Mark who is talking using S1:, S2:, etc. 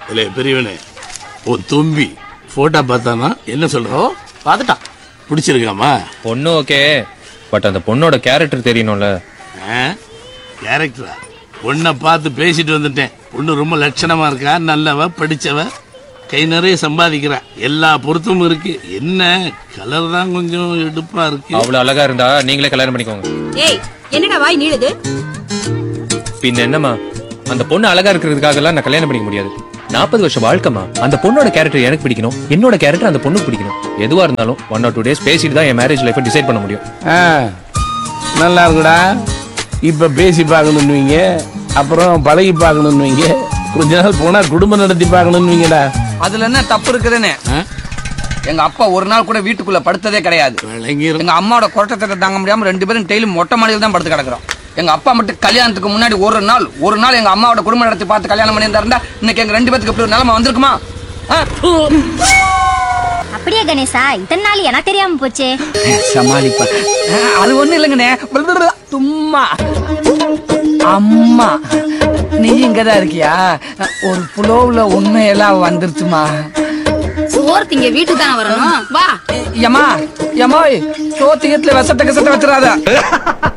S1: இல்ல பெரியவனே உன் தும்பி போட்டோ பார்த்தானா என்ன சொல்றோம்
S2: பார்த்துட்டான்
S1: பிடிச்சிருக்காமா
S3: பொண்ணு ஓகே பட் அந்த பொண்ணோட கேரக்டர் தெரியணும்ல
S1: கேரக்டரா பொண்ணை பார்த்து பேசிட்டு வந்துட்டேன் பொண்ணு ரொம்ப லட்சணமா இருக்கா நல்லவ படிச்சவ கை நிறைய சம்பாதிக்கிறா எல்லா பொருத்தமும் இருக்கு என்ன கலர் தான் கொஞ்சம் எடுப்பா இருக்கு
S3: அவ்வளவு அழகா இருந்தா நீங்களே கல்யாணம் பண்ணிக்கோங்க
S4: ஏய் என்னடா வாய் நீளுது
S3: பின்ன என்னம்மா அந்த பொண்ணு அழகா இருக்கிறதுக்காக எல்லாம் நான் கல்யாணம் பண்ணிக்க முடியாது நாற்பது வருஷம் வாழ்க்கைமா அந்த பொண்ணோட கேரக்டர் எனக்கு பிடிக்கணும் என்னோட கேரக்டர் அந்த பொண்ணுக்கு பிடிக்கணும் எதுவா இருந்தாலும் ஒன் ஆர் டூ டேஸ் பேசிட்டு தான் என் மேரேஜ் லைஃப் டிசைட் பண்ண முடியும்
S1: ஆ, நல்லா இருக்குடா இப்ப பேசி பார்க்கணும்னுவீங்க அப்புறம் பழகி பார்க்கணும்னுவீங்க கொஞ்ச நாள் போனா குடும்பம் நடத்தி பார்க்கணும்னுவீங்கடா
S2: அதுல என்ன தப்பு இருக்குதுன்னு எங்க அப்பா ஒரு நாள் கூட வீட்டுக்குள்ள படுத்ததே கிடையாது
S1: விளங்கிரும்
S2: எங்க அம்மாவோட குரட்டத்தை தாங்க முடியாம ரெண்டு பேரும் டெய்லி மொட்டை மாடியில் தான் படுத்து கிடக்குறோம் எங்க அப்பா மட்டும் கல்யாணத்துக்கு முன்னாடி ஒரு நாள் ஒரு நாள் எங்க அம்மாவோட குடும்ப நடத்தி பார்த்து கல்யாணம் பண்ணியிருந்தா இன்னைக்கு எங்க ரெண்டு பேத்துக்கு இப்படி ஒரு நிலைமை வந்திருக்குமா ஆ?
S5: அப்படியே கணேசா இத்தனை நாள் எனக்கு தெரியாம போச்சே
S2: சமாளிப்பா ஆ, அது ஒண்ணு இல்லைங்கண்ணே பிளபிளபிள, சும்மா அம்மா நீ இங்கதான் இருக்கியா ஒரு புலோவுல உண்மையெல்லாம் வந்துருச்சுமா
S4: சோறு திங்க வீட்டுக்கு தானே வரணும் வா
S2: யம்மா யம்மா சோத்தியத்துல விஷத்தை கசத்தை வச்சிடாத